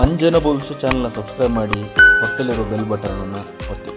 ಅಂಜನ ಭವಿಷ್ಯ ಚಾನಲ್ನ ಸಬ್ಸ್ಕ್ರೈಬ್ ಮಾಡಿ ಪಕ್ಕದಲ್ಲಿರೋ ಬೆಲ್ ಬಟನನ್ನು ಒತ್ತಿ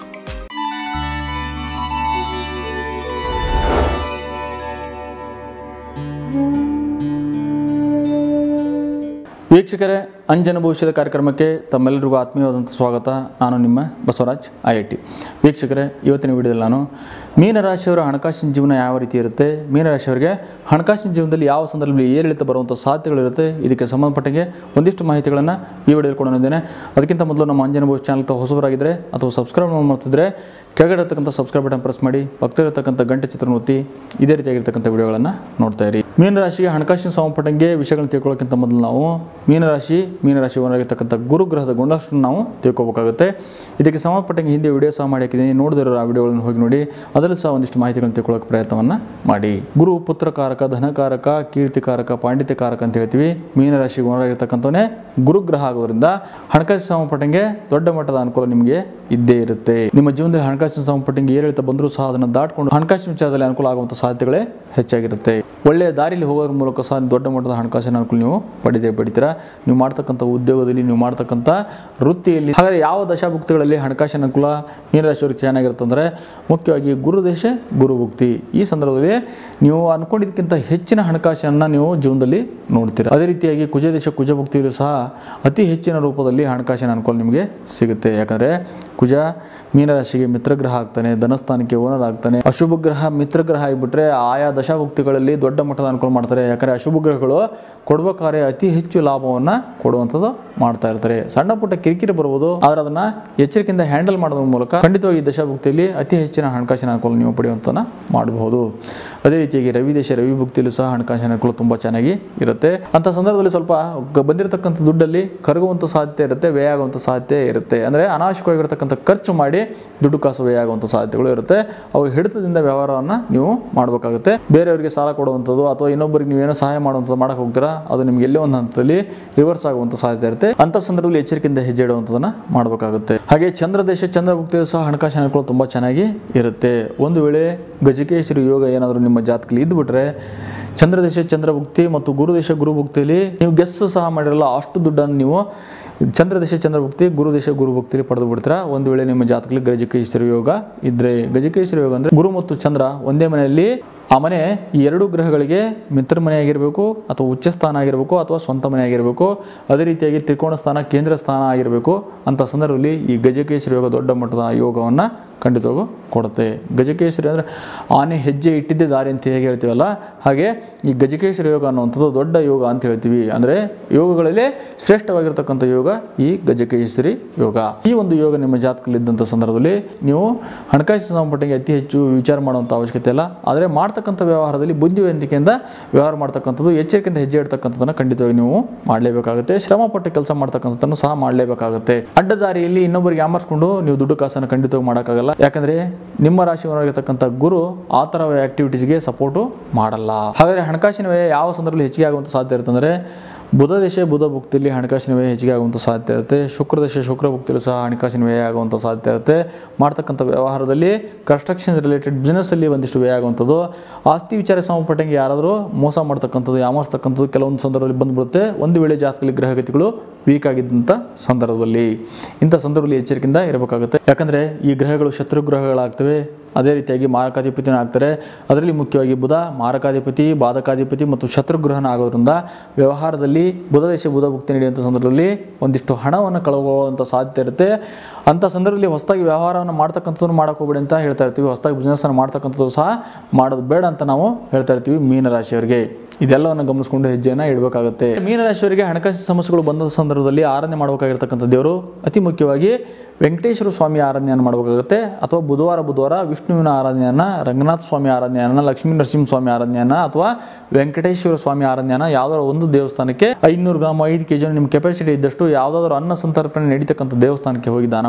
ವೀಕ್ಷಕರೇ ಅಂಜನ ಭವಿಷ್ಯದ ಕಾರ್ಯಕ್ರಮಕ್ಕೆ ತಮ್ಮೆಲ್ಲರಿಗೂ ಆತ್ಮೀಯವಾದಂಥ ಸ್ವಾಗತ ನಾನು ನಿಮ್ಮ ಬಸವರಾಜ್ ಐ ಐ ಟಿ ವೀಕ್ಷಕರೇ ಇವತ್ತಿನ ವಿಡಿಯೋದಲ್ಲಿ ನಾನು ಮೀನರಾಶಿಯವರ ಹಣಕಾಸಿನ ಜೀವನ ಯಾವ ರೀತಿ ಇರುತ್ತೆ ಮೀನರಾಶಿಯವರಿಗೆ ಹಣಕಾಸಿನ ಜೀವನದಲ್ಲಿ ಯಾವ ಸಂದರ್ಭದಲ್ಲಿ ಏರಿಳಿತ ಬರುವಂಥ ಸಾಧ್ಯತೆಗಳಿರುತ್ತೆ ಇದಕ್ಕೆ ಸಂಬಂಧಪಟ್ಟಂಗೆ ಒಂದಿಷ್ಟು ಮಾಹಿತಿಗಳನ್ನು ಈ ವಿಡಿಯೋದಲ್ಲಿ ಕೊಡೋನಿದ್ದೇನೆ ಅದಕ್ಕಿಂತ ಮೊದಲು ನಮ್ಮ ಅಂಜನ ಭವಿಷ್ಯ ಚಾನಲ್ ತ ಹೊಸಬರಾಗಿದ್ದರೆ ಅಥವಾ ಸಬ್ಸ್ಕ್ರೈಬ್ ಮಾಡ್ತಿದ್ರೆ ಕೆಳಗಡೆ ಇರ್ತಕ್ಕಂಥ ಸಬ್ಸ್ಕ್ರೈಬ್ ಬಟನ್ ಪ್ರೆಸ್ ಮಾಡಿ ಪಕ್ಕದಲ್ಲಿರ್ತಕ್ಕಂಥ ಗಂಟೆ ಚಿತ್ರ ಒತ್ತಿ ಇದೇ ರೀತಿಯಾಗಿರ್ತಕ್ಕಂಥ ವಿಡಿಯೋಗಳನ್ನು ನೋಡ್ತಾ ಇರಿ ಮೀನರಾಶಿಗೆ ಹಣಕಾಸಿನ ಸಂಬಂಧಪಟ್ಟಂಗೆ ವಿಷಯಗಳನ್ನು ತಿಳ್ಕೊಳ್ಳೋಕ್ಕಿಂತ ಮೊದಲು ನಾವು ಮೀನರಾಶಿ ಮೀನರಾಶಿ ಒಳಗಿರ್ತಕ್ಕಂಥ ಗುರುಗ್ರಹದ ಗುಣಲಕ್ಷಣ ನಾವು ತಿಳ್ಕೊಬೇಕಾಗುತ್ತೆ ಇದಕ್ಕೆ ಸಂಬಂಧಪಟ್ಟಂಗೆ ಹಿಂದೆ ವಿಡಿಯೋ ಸಹ ಮಾಡಿ ಹಾಕಿದ್ದೀನಿ ನೋಡಿದಿರೋ ಆ ವಿಡಿಯೋಗಳನ್ನು ಹೋಗಿ ನೋಡಿ ಅದರಲ್ಲಿ ಸಹ ಒಂದಿಷ್ಟು ಮಾಹಿತಿಗಳನ್ನು ತಿಳ್ಕೊಳ್ಳೋಕೆ ಪ್ರಯತ್ನವನ್ನು ಮಾಡಿ ಗುರು ಪುತ್ರಕಾರಕ ಧನಕಾರಕ ಕೀರ್ತಿಕಾರಕ ಪಾಂಡಿತ್ಯಕಾರಕ ಅಂತ ಹೇಳ್ತೀವಿ ಮೀನರಾಶಿಗೆ ಒಳಗಿರ್ತಕ್ಕಂಥವೇ ಗುರುಗ್ರಹ ಆಗೋದ್ರಿಂದ ಹಣಕಾಸಿನ ಸಂಬಂಧಪಟ್ಟಂಗೆ ದೊಡ್ಡ ಮಟ್ಟದ ಅನುಕೂಲ ನಿಮಗೆ ಇದ್ದೇ ಇರುತ್ತೆ ನಿಮ್ಮ ಜೀವನದಲ್ಲಿ ಹಣಕಾಸಿನ ಸಂಬಂಧಪಟ್ಟಂಗೆ ಏರಿಳಿತ ಬಂದರೂ ಸಹ ಅದನ್ನು ದಾಟ್ಕೊಂಡು ಹಣಕಾಸಿನ ವಿಚಾರದಲ್ಲಿ ಅನುಕೂಲ ಆಗುವಂಥ ಸಾಧ್ಯತೆಗಳೇ ಹೆಚ್ಚಾಗಿರುತ್ತೆ ಒಳ್ಳೆಯ ದಾರಿಯಲ್ಲಿ ಹೋಗೋದ್ರ ಮೂಲಕ ಸಹ ದೊಡ್ಡ ಮಟ್ಟದ ಹಣಕಾಸಿನ ಅನುಕೂಲ ನೀವು ಪಡೆದೇ ಪಡಿತೀರಾ ನೀವು ಮಾಡ್ತಕ್ಕಂಥ ಉದ್ಯೋಗದಲ್ಲಿ ನೀವು ಮಾಡ್ತಕ್ಕಂಥ ವೃತ್ತಿಯಲ್ಲಿ ಹಾಗಾದರೆ ಯಾವ ದಶಾಭುಕ್ತಿಗಳಲ್ಲಿ ಹಣಕಾಸಿನ ಅನುಕೂಲ ಮೀನರಾಶಿಯವರಿಗೆ ಚೆನ್ನಾಗಿರುತ್ತೆ ಅಂದರೆ ಮುಖ್ಯವಾಗಿ ಗುರುದೇಶ ಗುರುಭುಕ್ತಿ ಈ ಸಂದರ್ಭದಲ್ಲಿ ನೀವು ಅನ್ಕೊಂಡಿದ್ದಕ್ಕಿಂತ ಹೆಚ್ಚಿನ ಹಣಕಾಸನ್ನು ನೀವು ಜೀವನದಲ್ಲಿ ನೋಡ್ತೀರಾ ಅದೇ ರೀತಿಯಾಗಿ ಕುಜದೇಶ ಕುಜಭುಕ್ತಿಯಲ್ಲೂ ಸಹ ಅತಿ ಹೆಚ್ಚಿನ ರೂಪದಲ್ಲಿ ಹಣಕಾಸಿನ ಅನುಕೂಲ ನಿಮಗೆ ಸಿಗುತ್ತೆ ಯಾಕಂದರೆ ಕುಜ ಮೀನರಾಶಿಗೆ ಮಿತ್ರಗ್ರಹ ಆಗ್ತಾನೆ ಧನಸ್ಥಾನಕ್ಕೆ ಓನರ್ ಆಗ್ತಾನೆ ಅಶುಭ ಗ್ರಹ ಮಿತ್ರಗ್ರಹ ಆಗಿಬಿಟ್ರೆ ಆಯಾ ದಶಾಭುಕ್ತಿಗಳಲ್ಲಿ ದೊಡ್ಡ ಮಟ್ಟದ ಅನುಕೂಲ ಮಾಡ್ತಾರೆ ಯಾಕಂದರೆ ಅಶುಭ ಗ್ರಹಗಳು ಕೊಡ್ಬೇಕಾದ್ರೆ ಅತಿ ಹೆಚ್ಚು ಲಾಭವನ್ನು ಕೊಡುವಂಥದ್ದು ಮಾಡ್ತಾ ಇರ್ತಾರೆ ಸಣ್ಣ ಪುಟ್ಟ ಕಿರಿಕಿರಿ ಬರ್ಬೋದು ಆದರೆ ಅದನ್ನ ಎಚ್ಚರಿಕೆಯಿಂದ ಹ್ಯಾಂಡಲ್ ಮಾಡೋದ್ರ ಮೂಲಕ ಖಂಡಿತವಾಗಿ ಈ ದಶಾಭುಕ್ತಿಯಲ್ಲಿ ಅತಿ ಹೆಚ್ಚಿನ ಹಣಕಾಸಿನ ಅನುಕೂಲ ನೀವು ಪಡೆಯುವಂತನ ಮಾಡಬಹುದು ಅದೇ ರೀತಿಯಾಗಿ ರವಿ ದೇಶ ರವಿ ಭುಕ್ತಿಯಲ್ಲೂ ಸಹ ಹಣಕಾಸಿನ ಅನುಕೂಲ ತುಂಬ ಚೆನ್ನಾಗಿ ಇರುತ್ತೆ ಅಂತ ಸಂದರ್ಭದಲ್ಲಿ ಸ್ವಲ್ಪ ಗ- ಬಂದಿರತಕ್ಕಂಥ ದುಡ್ಡಲ್ಲಿ ಕರಗುವಂಥ ಸಾಧ್ಯತೆ ಇರುತ್ತೆ ವ್ಯಯ ಆಗುವಂಥ ಸಾಧ್ಯತೆ ಇರುತ್ತೆ ಅಂದರೆ ಅನಾವಶ್ಯಕವಾಗಿರ್ತಕ್ಕಂಥ ಖರ್ಚು ಮಾಡಿ ದುಡ್ಡು ಕಾಸು ವ್ಯಯ ಆಗುವಂಥ ಸಾಧ್ಯತೆಗಳು ಇರುತ್ತೆ ಅವು ಹಿಡಿತದಿಂದ ವ್ಯವಹಾರವನ್ನು ನೀವು ಮಾಡಬೇಕಾಗುತ್ತೆ ಬೇರೆಯವರಿಗೆ ಸಾಲ ಕೊಡುವಂಥದ್ದು ಅಥವಾ ಇನ್ನೊಬ್ಬರಿಗೆ ನೀವೇನೋ ಸಹಾಯ ಮಾಡುವಂಥದ್ದು ಮಾಡಕ್ಕೆ ಹೋಗ್ತೀರಾ ಅದು ನಿಮ್ಗೆ ಎಲ್ಲೋ ಒಂದು ಹಂತದಲ್ಲಿ ರಿವರ್ಸ್ ಆಗುವಂಥ ಸಾಧ್ಯತೆ ಇರುತ್ತೆ ಅಂತ ಸಂದರ್ಭದಲ್ಲಿ ಎಚ್ಚರಿಕೆಯಿಂದ ಹೆಜ್ಜೆ ಇಡುವಂಥದ್ದನ್ನ ಮಾಡಬೇಕಾಗುತ್ತೆ ಹಾಗೆ ಚಂದ್ರ ದೇಶ ಚಂದ್ರ ಭುಕ್ತಿಯು ಸಹ ಹಣಕಾಸಿನ ಅನುಕೂಲ ತುಂಬ ಚೆನ್ನಾಗಿ ಇರುತ್ತೆ ಒಂದು ವೇಳೆ ಗಜಕೇಶ್ವರಿ ಯೋಗ ಏನಾದರೂ ನಿಮ್ಮ ಜಾತಕದಲ್ಲಿ ಇದ್ದುಬಿಟ್ರೆ ಚಂದ್ರದೇಶ ಚಂದ್ರಭುಕ್ತಿ ಮತ್ತು ಗುರುದೇಶ ಗುರುಭುಕ್ತಿಯಲ್ಲಿ ನೀವು ಗೆಸ್ ಸಹ ಮಾಡಿರಲ್ಲ ಅಷ್ಟು ದುಡ್ಡನ್ನು ನೀವು ಚಂದ್ರದೇಶ ಚಂದ್ರಭುಕ್ತಿ ಗುರುದೇಶ ಗುರುಭುಕ್ತಿಯಲ್ಲಿ ಪಡೆದು ಬಿಡ್ತೀರಾ ಒಂದು ವೇಳೆ ನಿಮ್ಮ ಜಾತಕದಲ್ಲಿ ಗಜಕೇಶ್ವರಿ ಯೋಗ ಇದ್ರೆ ಗಜಕೇಶ್ವರಿ ಯೋಗ ಅಂದರೆ ಗುರು ಮತ್ತು ಚಂದ್ರ ಒಂದೇ ಮನೆಯಲ್ಲಿ ಆ ಮನೆ ಈ ಎರಡು ಗ್ರಹಗಳಿಗೆ ಮಿತ್ರ ಮನೆ ಆಗಿರಬೇಕು ಅಥವಾ ಉಚ್ಚ ಸ್ಥಾನ ಆಗಿರಬೇಕು ಅಥವಾ ಸ್ವಂತ ಮನೆ ಆಗಿರಬೇಕು ಅದೇ ರೀತಿಯಾಗಿ ತ್ರಿಕೋಣ ಸ್ಥಾನ ಕೇಂದ್ರ ಸ್ಥಾನ ಆಗಿರಬೇಕು ಅಂತ ಸಂದರ್ಭದಲ್ಲಿ ಈ ಗಜಕೇಶ್ವರಿ ಯೋಗ ದೊಡ್ಡ ಮಟ್ಟದ ಯೋಗವನ್ನು ಖಂಡಿತವಾಗೂ ಕೊಡುತ್ತೆ ಗಜಕೇಶ್ವರಿ ಅಂದರೆ ಆನೆ ಹೆಜ್ಜೆ ಇಟ್ಟಿದ್ದೇ ದಾರಿ ಅಂತ ಹೇಗೆ ಹೇಳ್ತೀವಲ್ಲ ಹಾಗೆ ಈ ಗಜಕೇಶ್ವರಿ ಯೋಗ ಅನ್ನುವಂಥದ್ದು ದೊಡ್ಡ ಯೋಗ ಅಂತ ಹೇಳ್ತೀವಿ ಅಂದರೆ ಯೋಗಗಳಲ್ಲಿ ಶ್ರೇಷ್ಠವಾಗಿರ್ತಕ್ಕಂಥ ಯೋಗ ಈ ಗಜಕೇಶ್ವರಿ ಯೋಗ ಈ ಒಂದು ಯೋಗ ನಿಮ್ಮ ಜಾತಕದಲ್ಲಿ ಇದ್ದಂಥ ಸಂದರ್ಭದಲ್ಲಿ ನೀವು ಹಣಕಾಸಿನ ಸಂಬಂಧಪಟ್ಟಂಗೆ ಅತಿ ಹೆಚ್ಚು ವಿಚಾರ ಮಾಡುವಂಥ ಅವಶ್ಯಕತೆ ಇಲ್ಲ ಆದರೆ ಮಾಡ್ತಕ್ಕಂಥ ವ್ಯವಹಾರದಲ್ಲಿ ಬುದ್ಧಿವಂತಿಕೆಯಿಂದ ವ್ಯವಹಾರ ಮಾಡ್ತಕ್ಕಂಥದ್ದು ಎಚ್ಚರಿಕೆಯಿಂದ ಹೆಜ್ಜೆ ಇಡ್ತಕ್ಕಂಥದ್ದನ್ನು ಖಂಡಿತವಾಗಿ ನೀವು ಮಾಡಲೇಬೇಕಾಗುತ್ತೆ ಶ್ರಮ ಪಟ್ಟು ಕೆಲಸ ಮಾಡ್ತಕ್ಕಂಥದ್ದನ್ನು ಸಹ ಮಾಡಲೇಬೇಕಾಗುತ್ತೆ ಅಡ್ಡದಾರಿಯಲ್ಲಿ ಇನ್ನೊಬ್ಬರಿಗೆ ಯಾಮರ್ಸ್ಕೊಂಡು ನೀವು ದುಡ್ಡು ಕಾಸನ್ನು ಖಂಡಿತವಾಗಿ ಮಾಡೋಕ್ಕಾಗಲ್ಲ ಯಾಕಂದ್ರೆ ನಿಮ್ಮ ರಾಶಿಯವರಾಗಿರ್ತಕ್ಕಂಥ ಗುರು ಆ ಥರ ಆಕ್ಟಿವಿಟೀಸ್ಗೆ ಸಪೋರ್ಟು ಮಾಡಲ್ಲ ಹಾಗಾದರೆ ಹಣಕಾಸಿನ ವ್ಯಯ ಯಾವ ಸಂದರ್ಭದಲ್ಲಿ ಹೆಚ್ಚಿಗೆ ಆಗುವಂಥ ಸಾಧ್ಯತೆ ಇರುತ್ತೆ ಅಂದರೆ ಬುಧ ದೇಶ ಬುಧ ಭುಕ್ತಿಯಲ್ಲಿ ಹಣಕಾಸಿನ ವ್ಯಯ ಹೆಚ್ಚಿಗೆ ಆಗುವಂಥ ಸಾಧ್ಯತೆ ಇರುತ್ತೆ ಶುಕ್ರ ದೇಶ ಶುಕ್ರ ಭುಕ್ತಿಯಲ್ಲೂ ಸಹ ಹಣಕಾಸಿನ ವ್ಯಯ ಆಗುವಂಥ ಸಾಧ್ಯತೆ ಇರುತ್ತೆ ಮಾಡ್ತಕ್ಕಂಥ ವ್ಯವಹಾರದಲ್ಲಿ ಕನ್ಸ್ಟ್ರಕ್ಷನ್ ರಿಲೇಟೆಡ್ ಬಿಸ್ನೆಸ್ಸಲ್ಲಿ ಒಂದಿಷ್ಟು ವ್ಯಯ ಆಗುವಂಥದ್ದು ಆಸ್ತಿ ವಿಚಾರ ಸಂಬಂಧಪಟ್ಟಂಗೆ ಯಾರಾದರೂ ಮೋಸ ಮಾಡ್ತಕ್ಕಂಥದ್ದು ಯಾಮಾರಿಸ್ತಕ್ಕಂಥದ್ದು ಕೆಲವೊಂದು ಸಂದರ್ಭದಲ್ಲಿ ಬಂದುಬಿಡುತ್ತೆ ಒಂದು ವೇಳೆ ಜಾತಕದಲ್ಲಿ ಗ್ರಹಗತಿಗಳು ವೀಕ್ ಆಗಿದ್ದಂಥ ಸಂದರ್ಭದಲ್ಲಿ ಇಂಥ ಸಂದರ್ಭದಲ್ಲಿ ಎಚ್ಚರಿಕೆಯಿಂದ ಇರಬೇಕಾಗುತ್ತೆ ಯಾಕಂದರೆ ಈ ಗ್ರಹಗಳು ಶತ್ರು ಗ್ರಹಗಳಾಗ್ತವೆ ಅದೇ ರೀತಿಯಾಗಿ ಮಾರಕಾಧಿಪತಿನೂ ಆಗ್ತಾರೆ ಅದರಲ್ಲಿ ಮುಖ್ಯವಾಗಿ ಬುಧ ಮಾರಕಾಧಿಪತಿ ಬಾಧಕಾಧಿಪತಿ ಮತ್ತು ಶತ್ರುಗ್ರಹಣ ಆಗೋದ್ರಿಂದ ವ್ಯವಹಾರದಲ್ಲಿ ಬುಧ ದೇಶ ಬುಧ ಭುಕ್ತಿ ನಡೆಯುವಂಥ ಸಂದರ್ಭದಲ್ಲಿ ಒಂದಿಷ್ಟು ಹಣವನ್ನು ಕಳ್ಕೊಳ್ಳುವಂಥ ಸಾಧ್ಯತೆ ಇರುತ್ತೆ ಅಂಥ ಸಂದರ್ಭದಲ್ಲಿ ಹೊಸದಾಗಿ ವ್ಯವಹಾರವನ್ನು ಮಾಡ್ತಕ್ಕಂಥದ್ದನ್ನು ಮಾಡೋಕೆ ಹೋಗ್ಬೇಡಿ ಅಂತ ಹೇಳ್ತಾ ಇರ್ತೀವಿ ಹೊಸದಾಗಿ ಬಿಸ್ನೆಸ್ಸನ್ನು ಮಾಡ್ತಕ್ಕಂಥದ್ದು ಸಹ ಮಾಡೋದು ಬೇಡ ಅಂತ ನಾವು ಹೇಳ್ತಾ ಇರ್ತೀವಿ ಮೀನರಾಶಿಯವರಿಗೆ ಇದೆಲ್ಲವನ್ನು ಗಮನಿಸ್ಕೊಂಡು ಹೆಜ್ಜೆಯನ್ನು ಇಡಬೇಕಾಗುತ್ತೆ ಮೀನರಾಶಿಯವರಿಗೆ ಹಣಕಾಸಿನ ಸಮಸ್ಯೆಗಳು ಬಂದ ಸಂದರ್ಭದಲ್ಲಿ ಆರಾಧನೆ ಮಾಡಬೇಕಾಗಿರ್ತಕ್ಕಂಥ ದೇವರು ಅತಿ ಮುಖ್ಯವಾಗಿ ವೆಂಕಟೇಶ್ವರ ಸ್ವಾಮಿ ಆರಾಧನೆಯನ್ನು ಮಾಡಬೇಕಾಗುತ್ತೆ ಅಥವಾ ಬುಧವಾರ ಬುಧವಾರ ವಿಷ್ಣುವಿನ ಆರಾಧನೆಯನ್ನು ರಂಗನಾಥ ಸ್ವಾಮಿ ಆರಾಧನೆಯನ್ನು ಲಕ್ಷ್ಮೀ ನರಸಿಂಹ ಸ್ವಾಮಿ ಆರಾಧನೆಯನ್ನು ಅಥವಾ ವೆಂಕಟೇಶ್ವರ ಸ್ವಾಮಿ ಆರಾಧನೆಯನ್ನು ಯಾವುದಾದ್ರು ಒಂದು ದೇವಸ್ಥಾನಕ್ಕೆ ಐನೂರು ಗ್ರಾಮ್ ಐದು ಕೆ ಜಿ ನಿಮ್ಮ ಕೆಪಾಸಿಟಿ ಇದ್ದಷ್ಟು ಯಾವುದಾದ್ರೂ ಅನ್ನ ಸಂತರ್ಪಣೆ ನಡೀತಕ್ಕಂಥ ದೇವಸ್ಥಾನಕ್ಕೆ ಹೋಗಿ ದಾನ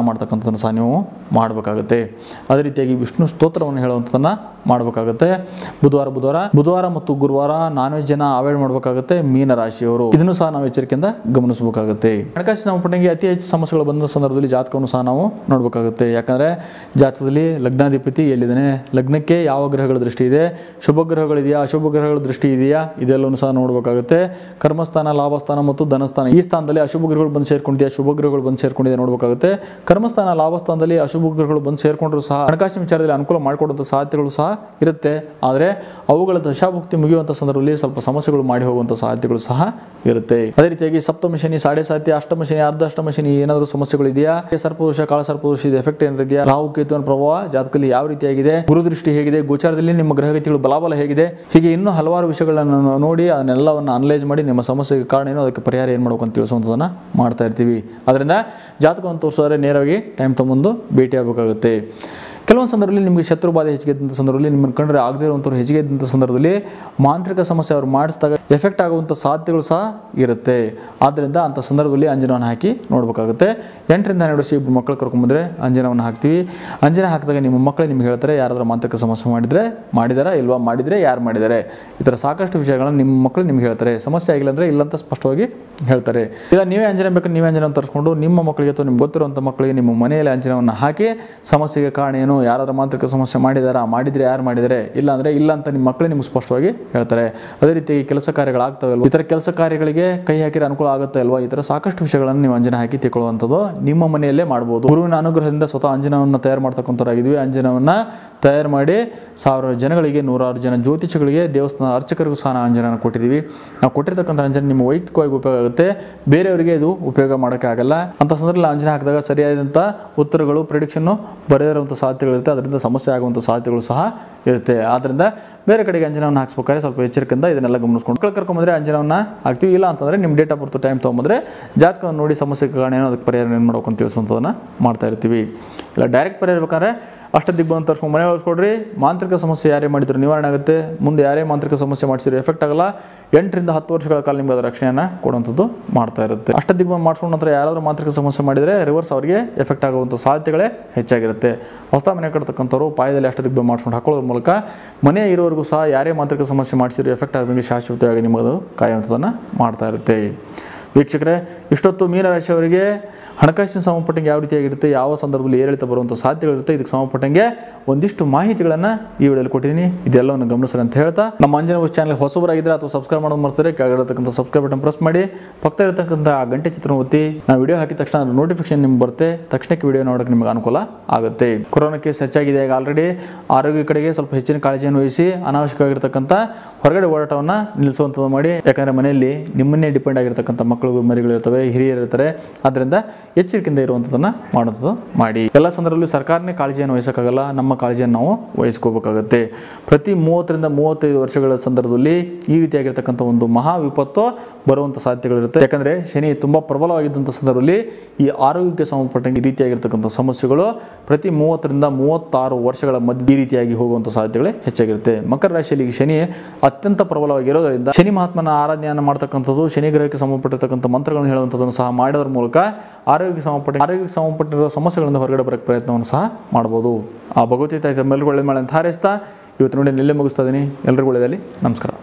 ಮಾಡ್ತಕ್ಕಂಥದ್ದನ್ನು ಸಹ ನೀವು ಮಾಡಬೇಕಾಗುತ್ತೆ ಅದೇ ರೀತಿಯಾಗಿ ವಿಷ್ಣು ಸ್ತೋತ್ರವನ್ನು ಹೇಳುವಂಥದ್ದನ್ನು ಮಾಡಬೇಕಾಗುತ್ತೆ ಬುಧವಾರ ಬುಧವಾರ ಬುಧವಾರ ಮತ್ತು ಗುರುವಾರ ನಾನ್ ವೆಜ್ಜನ್ನು ಅವಾಯ್ಡ್ ಮಾಡಬೇಕಾಗುತ್ತೆ ಮೀನ ರಾಶಿಯವರು ಇದನ್ನು ಸಹ ನಾವು ಎಚ್ಚರಿಕೆಯಿಂದ ಗಮನಿಸಬೇಕಾಗುತ್ತೆ ಹಣಕಾಸಿನ ಸಂಪುಟಕ್ಕೆ ಅತಿ ಹೆಚ್ಚು ಸಮಸ್ಯೆಗಳು ಬಂದ ಸಂದರ್ಭದಲ್ಲಿ ಜಾತಕವನ್ನು ಸಹ ನಾವು ನೋಡಬೇಕಾಗುತ್ತೆ ಯಾಕಂದರೆ ಜಾತಕದಲ್ಲಿ ಲಗ್ನಾಧಿಪತಿ ಎಲ್ಲಿದ್ದಾನೆ ಲಗ್ನಕ್ಕೆ ಯಾವ ಗ್ರಹಗಳ ದೃಷ್ಟಿ ಇದೆ ಶುಭ ಗ್ರಹಗಳಿದೆಯಾ ಅಶುಭ ಗ್ರಹಗಳ ದೃಷ್ಟಿ ಇದೆಯಾ ಇದೆಲ್ಲವನ್ನು ಸಹ ನೋಡಬೇಕಾಗುತ್ತೆ ಕರ್ಮಸ್ಥಾನ ಲಾಭಸ್ಥಾನ ಮತ್ತು ಧನಸ್ಥಾನ ಈ ಸ್ಥಾನದಲ್ಲಿ ಅಶುಭ ಗ್ರಹಗಳು ಬಂದು ಸೇರ್ಕೊಂಡಿದೆಯಾ ಶುಭ ಗ್ರಹಗಳು ಬಂದು ಸೇರ್ಕೊಂಡಿದೆ ನೋಡಬೇಕಾಗುತ್ತೆ ಕರ್ಮಸ್ಥಾನ ಲಾಭಸ್ಥಾನದಲ್ಲಿ ಅಶುಭ ಗ್ರಹಗಳು ಬಂದು ಸೇರ್ಕೊಂಡ್ರು ಸಹ ಹಣಕಾಸಿನ ವಿಚಾರದಲ್ಲಿ ಅನುಕೂಲ ಮಾಡಿಕೊಡುವಂಥ ಸಾಧ್ಯತೆಗಳು ಸಹ ಇರುತ್ತೆ ಆದರೆ ಅವುಗಳ ದಶಾಭುಕ್ತಿ ಮುಗಿಯುವಂಥ ಸಂದರ್ಭದಲ್ಲಿ ಸ್ವಲ್ಪ ಸಮಸ್ಯೆಗಳು ಮಾಡಿ ಹೋಗುವಂಥ ಸಾಧ್ಯತೆಗಳು ಸಹ ಇರುತ್ತೆ ಅದೇ ರೀತಿಯಾಗಿ ಸಪ್ತಮ ಶನಿ ಸಾಡೆ ಸಾತಿ ಅಷ್ಟಮ ಶನಿ ಅರ್ಧ ಅಷ್ಟಮ ಶನಿ ಏನಾದರೂ ಸಮಸ್ಯೆಗಳು ಇದೆಯಾ ಸರ್ಪದೋಷ ಕಾಳ ಸರ್ಪದೋಷ ಇದು ಎಫೆಕ್ಟ್ ಏನಾದ್ರು ಇದೆಯಾ ರಾಹು ಕೇತುವಿನ ಪ್ರಭಾವ ಜಾತಕದಲ್ಲಿ ಯಾವ ರೀತಿಯಾಗಿದೆ ಗುರುದೃಷ್ಟಿ ಹೇಗಿದೆ ಗೋಚಾರದಲ್ಲಿ ನಿಮ್ಮ ಗ್ರಹಗತಿಗಳು ಬಲಾಬಲ ಹೇಗಿದೆ ಹೀಗೆ ಇನ್ನೂ ಹಲವಾರು ವಿಷಯಗಳನ್ನು ನೋಡಿ ಅದನ್ನೆಲ್ಲವನ್ನು ಅನಲೈಸ್ ಮಾಡಿ ನಿಮ್ಮ ಸಮಸ್ಯೆಗೆ ಕಾರಣ ಏನು ಅದಕ್ಕೆ ಪರಿಹಾರ ಏನು ಮಾಡಬೇಕು ಅಂತ ತಿಳಿಸುವಂಥದ್ದನ್ನು ಮಾಡ್ತಾ ಇರ್ತೀವಿ ಅದರಿಂದ ಜಾತಕವನ್ನು ತೋರಿಸೋದ್ರೆ ನೇರವಾಗಿ ಟೈಮ್ ತೊಗೊಂಡು ಭೇಟಿ ಆಗಬೇಕಾಗುತ್ತೆ ಕೆಲವೊಂದು ಸಂದರ್ಭದಲ್ಲಿ ನಿಮಗೆ ಶತ್ರು ಬಾಧೆ ಹೆಚ್ಚಿಗೆ ಇದ್ದಂಥ ಸಂದರ್ಭದಲ್ಲಿ ನಿಮ್ಮನ್ನು ಕಂಡ್ರೆ ಆಗದೇ ಇರುವಂಥವ್ರು ಹೆಚ್ಚಿಗೆ ಇದ್ದಂಥ ಸಂದರ್ಭದಲ್ಲಿ ಮಾಂತ್ರಿಕ ಸಮಸ್ಯೆ ಅವ್ರು ಮಾಡಿಸಿದಾಗ ಎಫೆಕ್ಟ್ ಆಗುವಂಥ ಸಾಧ್ಯತೆಗಳು ಸಹ ಇರುತ್ತೆ ಆದ್ದರಿಂದ ಅಂಥ ಸಂದರ್ಭದಲ್ಲಿ ಅಂಜನವನ್ನು ಹಾಕಿ ನೋಡಬೇಕಾಗುತ್ತೆ ಎಂಟರಿಂದ ಹನ್ನೆರಡು ವರ್ಷ ಇಬ್ಬರು ಮಕ್ಕಳು ಕರ್ಕೊಂಬಂದ್ರೆ ಅಂಜನವನ್ನು ಹಾಕ್ತೀವಿ ಅಂಜನ ಹಾಕಿದಾಗ ನಿಮ್ಮ ಮಕ್ಕಳು ನಿಮ್ಗೆ ಹೇಳ್ತಾರೆ ಯಾರಾದರೂ ಮಾಂತ್ರಿಕ ಸಮಸ್ಯೆ ಮಾಡಿದರೆ ಮಾಡಿದಾರಾ ಇಲ್ವಾ ಮಾಡಿದರೆ ಯಾರು ಮಾಡಿದ್ದಾರೆ ಈ ಥರ ಸಾಕಷ್ಟು ವಿಷಯಗಳನ್ನು ನಿಮ್ಮ ಮಕ್ಕಳು ನಿಮ್ಗೆ ಹೇಳ್ತಾರೆ ಸಮಸ್ಯೆ ಆಗಿಲ್ಲ ಅಂದರೆ ಇಲ್ಲ ಅಂತ ಸ್ಪಷ್ಟವಾಗಿ ಹೇಳ್ತಾರೆ ಇಲ್ಲ ನೀವೇ ಅಂಜನ ಬೇಕಾದ್ರೆ ನೀವೇ ಅಂಜನ ತರಿಸ್ಕೊಂಡು ನಿಮ್ಮ ಮಕ್ಕಳಿಗೆ ಅಥವಾ ನಿಮ್ಗೆ ಗೊತ್ತಿರುವಂಥ ಮಕ್ಕಳಿಗೆ ನಿಮ್ಮ ಮನೆಯಲ್ಲಿ ಅಂಜನವನ್ನು ಹಾಕಿ ಸಮಸ್ಯೆಗೆ ಕಾರಣ ಏನು ಯಾರಾದ್ರೂ ಮಾಂತ್ರಿಕ ಸಮಸ್ಯೆ ಮಾಡಿದಾರಾ ಮಾಡಿದರೆ ಯಾರು ಮಾಡಿದರೆ ಇಲ್ಲ ಅಂದರೆ ಇಲ್ಲ ಅಂತ ನಿಮ್ಮ ಮಕ್ಕಳೇ ನಿಮ್ಗೆ ಸ್ಪಷ್ಟವಾಗಿ ಹೇಳ್ತಾರೆ ಅದೇ ರೀತಿ ಕೆಲಸ ಕಾರ್ಯಗಳಾಗ್ತವಲ್ವ ಈ ಥರ ಕೆಲಸ ಕಾರ್ಯಗಳಿಗೆ ಕೈ ಹಾಕಿದ್ರೆ ಅನುಕೂಲ ಆಗುತ್ತೆ ಅಲ್ವಾ ಈ ಥರ ಸಾಕಷ್ಟು ವಿಷಯಗಳನ್ನು ನೀವು ಅಂಜನ ಹಾಕಿ ತಿಳ್ಕೊಳ್ಳುವಂಥದ್ದು ನಿಮ್ಮ ಮನೆಯಲ್ಲೇ ಮಾಡ್ಬೋದು ಗುರುವಿನ ಅನುಗ್ರಹದಿಂದ ಸ್ವತಃ ಅಂಜನವನ್ನು ತಯಾರು ಮಾಡ್ತಕ್ಕಂಥವ್ರಾಗಿದ್ವಿ ಅಂಜನವನ್ನು ತಯಾರು ಮಾಡಿ ಸಾವಿರ ಜನಗಳಿಗೆ ನೂರಾರು ಜನ ಜ್ಯೋತಿಷಗಳಿಗೆ ದೇವಸ್ಥಾನ ಅರ್ಚಕರಿಗೂ ಸಹ ನಾವು ಅಂಜನ ಕೊಟ್ಟಿದ್ದೀವಿ ನಾವು ಕೊಟ್ಟಿರ್ತಕ್ಕಂಥ ಅಂಜನ ನಿಮ್ಮ ವೈಯಕ್ತಿಕವಾಗಿ ಉಪಯೋಗ ಆಗುತ್ತೆ ಬೇರೆಯವರಿಗೆ ಇದು ಉಪಯೋಗ ಮಾಡೋಕ್ಕೆ ಆಗಲ್ಲ ಅಂತ ಸಂದರ್ಭದಲ್ಲಿ ಅಂಜನ ಹಾಕಿದಾಗ ಸರಿಯಾದಂಥ ಉತ್ತರಗಳು ಪ್ರಿಡಿಕ್ಷನ್ನು ಬರೆದಿರುವಂಥ ಸಾಧ್ಯತೆಗಳಿರುತ್ತೆ ಅದರಿಂದ ಸಮಸ್ಯೆ ಆಗುವಂಥ ಸಾಧ್ಯತೆಗಳು ಸಹ ಇರುತ್ತೆ ಆದ್ದರಿಂದ ಬೇರೆ ಕಡೆಗೆ ಅಂಜನವನ್ನು ಹಾಕ್ಸ್ಬೇಕಾದ್ರೆ ಸ್ವಲ್ಪ ಎಚ್ಚರಿಕೆಯಿಂದ ಇದನ್ನೆಲ್ಲ ಗಮನಿಸ್ಕೊಂಡು ಮಕ್ಕಳು ಕರ್ಕೊಂಬಂದ್ರೆ ಅಂಜನವನ್ನು ಹಾಕ್ತೀವಿ ಇಲ್ಲ ಅಂತಂದರೆ ನಿಮ್ಮ ಡೇಟ್ ಆಫ್ ಬರ್ತ್ ಟೈಮ್ ತೊಗೊಂಬಂದ್ರೆ ಜಾತಕವನ್ನು ನೋಡಿ ಸಮಸ್ಯೆಗೆ ಕಾರಣ ಏನೋ ಅದಕ್ಕೆ ಪರಿಹಾರ ಏನು ಮಾಡ್ಬೇಕು ಅಂತ ತಿಳಿಸುವಂಥದ್ದನ್ನು ಮಾಡ್ತಾ ಇರ್ತೀವಿ ಇಲ್ಲ ಡೈರೆಕ್ಟ್ ಪರಿಹಾರ ಬೇಕಾದ್ರೆ ಅಷ್ಟ ದಿಗ್ಬಂಧ ತರಿಸ್ಕೊಂಡು ಮನೆ ಒಳಸ್ಕೊಡ್ರಿ ಮಾಂತ್ರಿಕ ಸಮಸ್ಯೆ ಯಾರೇ ಮಾಡಿದ್ರು ನಿವಾರಣೆ ಆಗುತ್ತೆ ಮುಂದೆ ಯಾರೇ ಮಾಂತ್ರಿಕ ಸಮಸ್ಯೆ ಮಾಡಿಸಿದ್ರು ಎಫೆಕ್ಟ್ ಆಗಲ್ಲ ಎಂಟರಿಂದ ಹತ್ತು ವರ್ಷಗಳ ಕಾಲ ನಿಮಗೆ ಅದರ ರಕ್ಷಣೆಯನ್ನು ಕೊಡುವಂಥದ್ದು ಮಾಡ್ತಾ ಇರುತ್ತೆ ಅಷ್ಟ ದಿಗ್ಬಂಧ ಮಾಡ್ಸ್ಕೊಂಡ ನಂತರ ಯಾರಾದರೂ ಮಾಂತ್ರಿಕ ಸಮಸ್ಯೆ ಮಾಡಿದರೆ ರಿವರ್ಸ್ ಅವರಿಗೆ ಎಫೆಕ್ಟ್ ಆಗುವಂಥ ಸಾಧ್ಯತೆಗಳೇ ಹೆಚ್ಚಾಗಿರುತ್ತೆ ಹೊಸ ಮನೆ ಕಟ್ತಕ್ಕಂಥವ್ರು ಪಾಯದಲ್ಲಿ ಅಷ್ಟ ದಿಗ್ಬಂಧ ಮಾಡ್ಸ್ಕೊಂಡು ಹಾಕೊಳ್ಳೋದ್ರ ಮೂಲಕ ಮನೆ ಇರೋವರೆಗೂ ಸಹ ಯಾರೇ ಮಾಂತ್ರಿಕ ಸಮಸ್ಯೆ ಮಾಡಿಸಿದ್ರು ಎಫೆಕ್ಟ್ ಆಗೋಂಗೆ ಶಾಶ್ವತವಾಗಿ ನಿಮ್ಮದು ಕಾಯುವಂಥದ್ದನ್ನು ಮಾಡ್ತಾ ಇರುತ್ತೆ ವೀಕ್ಷಕರೇ ಇಷ್ಟೊತ್ತು ಮೀನರಾಶಿಯವರಿಗೆ ಹಣಕಾಸಿನ ಸಂಬಂಧಪಟ್ಟಂಗೆ ಯಾವ ರೀತಿಯಾಗಿರುತ್ತೆ ಯಾವ ಸಂದರ್ಭದಲ್ಲಿ ಏರಿಳಿತ ಬರುವಂಥ ಸಾಧ್ಯತೆಗಳಿರುತ್ತೆ ಇದಕ್ಕೆ ಸಂಬಂಧಪಟ್ಟಂಗೆ ಒಂದಿಷ್ಟು ಮಾಹಿತಿಗಳನ್ನು ಈ ವಿಡಿಯೋದಲ್ಲಿ ಕೊಟ್ಟಿದ್ದೀನಿ ಇದೆಲ್ಲವನ್ನು ಗಮನಿಸ್ರಿ ಅಂತ ಹೇಳ್ತಾ ನಮ್ಮ ಅಂಜನ ನ್ಯೂಸ್ ಚಾನಲ್ ಹೊಸಬರಾಗಿದ್ದರೆ ಅಥವಾ ಸಬ್ಸ್ಕ್ರೈಬ್ ಮಾಡೋದು ಮರ್ತಾರೆ ಕೆಳಗಿರತಕ್ಕಂಥ ಸಬ್ಸ್ಕ್ರೈಬ್ ಬಟನ್ ಪ್ರೆಸ್ ಮಾಡಿ ಪಕ್ಕ ಇರತಕ್ಕಂಥ ಆ ಗಂಟೆ ಚಿತ್ರ ಒತ್ತಿ ನಾವು ವಿಡಿಯೋ ಹಾಕಿದ ತಕ್ಷಣ ನೋಟಿಫಿಕೇಶನ್ ನಿಮ್ಗೆ ಬರುತ್ತೆ ತಕ್ಷಣಕ್ಕೆ ವಿಡಿಯೋ ನೋಡೋಕೆ ನಿಮಗೆ ಅನುಕೂಲ ಆಗುತ್ತೆ ಕೊರೋನಾ ಕೇಸ್ ಹೆಚ್ಚಾಗಿದೆ ಈಗ ಆಲ್ರೆಡಿ ಆರೋಗ್ಯ ಕಡೆಗೆ ಸ್ವಲ್ಪ ಹೆಚ್ಚಿನ ಕಾಳಜಿಯನ್ನು ವಹಿಸಿ ಅನಾವಶ್ಯಕವಾಗಿರ್ತಕ್ಕಂಥ ಹೊರಗಡೆ ಓಡಾಟವನ್ನು ನಿಲ್ಲಿಸುವಂಥದ್ದು ಮಾಡಿ ಯಾಕಂದರೆ ಮನೆಯಲ್ಲಿ ನಿಮ್ಮನ್ನೇ ಡಿಪೆಂಡ್ ಆಗಿರ್ತಕ್ಕಂಥ ಮಕ್ಕಳು ಮರಿಗಳು ಇರ್ತವೆ ಹಿರಿಯರು ಇರ್ತಾರೆ ಆದ್ದರಿಂದ ಎಚ್ಚರಿಕೆಯಿಂದ ಇರುವಂಥದ್ದನ್ನು ಮಾಡೋದು ಮಾಡಿ ಎಲ್ಲ ಸಂದರ್ಭದಲ್ಲೂ ಸರ್ಕಾರನೇ ಕಾಳಜಿಯನ್ನು ವಹಿಸೋಕ್ಕಾಗಲ್ಲ ನಮ್ಮ ಕಾಳಜಿಯನ್ನು ನಾವು ವಹಿಸ್ಕೋಬೇಕಾಗುತ್ತೆ ಪ್ರತಿ ಮೂವತ್ತರಿಂದ ಮೂವತ್ತೈದು ವರ್ಷಗಳ ಸಂದರ್ಭದಲ್ಲಿ ಈ ರೀತಿಯಾಗಿರ್ತಕ್ಕಂಥ ಒಂದು ಮಹಾ ವಿಪತ್ತು ಬರುವಂಥ ಸಾಧ್ಯತೆಗಳಿರುತ್ತೆ ಯಾಕಂದರೆ ಶನಿ ತುಂಬ ಪ್ರಬಲವಾಗಿದ್ದಂಥ ಸಂದರ್ಭದಲ್ಲಿ ಈ ಆರೋಗ್ಯಕ್ಕೆ ಸಂಬಂಧಪಟ್ಟಂಗೆ ಈ ರೀತಿಯಾಗಿರ್ತಕ್ಕಂಥ ಸಮಸ್ಯೆಗಳು ಪ್ರತಿ ಮೂವತ್ತರಿಂದ ಮೂವತ್ತಾರು ವರ್ಷಗಳ ಮಧ್ಯೆ ಈ ರೀತಿಯಾಗಿ ಹೋಗುವಂಥ ಸಾಧ್ಯತೆಗಳೇ ಹೆಚ್ಚಾಗಿರುತ್ತೆ ಮಕರ ರಾಶಿಯಲ್ಲಿ ಈ ಶನಿ ಅತ್ಯಂತ ಪ್ರಬಲವಾಗಿರೋದರಿಂದ ಶನಿ ಮಹಾತ್ಮನ ಆರಾಧನೆಯನ್ನು ಮಾಡ್ತಕ್ಕಂಥದ್ದು ಶನಿ ಗ್ರಹಕ್ಕೆ ಸಂಬಂಧಪಟ್ಟಿರ್ತಕ್ಕಂಥ ಮಂತ್ರಗಳನ್ನು ಹೇಳುವಂಥದ್ದನ್ನು ಸಹ ಮಾಡೋದ್ರ ಮೂಲಕ ಆರೋಗ್ಯಕ್ಕೆ ಸಂಬಂಧಪಟ್ಟ ಆರೋಗ್ಯಕ್ಕೆ ಸಂಬಂಧಪಟ್ಟಿರೋ ಸಮಸ್ಯೆಗಳಿಂದ ಹೊರಗಡೆ ಬರೋಕ್ಕೆ ಪ್ರಯತ್ನವನ್ನು ಸಹ ಮಾಡ್ಬೋದು ಆ ಭಗವತಿ ತಾಯಿ ತಮ್ಮೆಲ್ಲರಿಗೂ ಒಳ್ಳೆ ಮಾಡಿ ಅಂತ ಹಾರೈಸ್ತಾ ಇವತ್ತು ನೋಡಿ ನಿಲ್ಲೇ ಮುಗಿಸ್ತಾ ಇದ್ದೀನಿ ಎಲ್ರಿಗೂ ಒಳ್ಳೆಯದಲ್ಲಿ ನಮಸ್ಕಾರ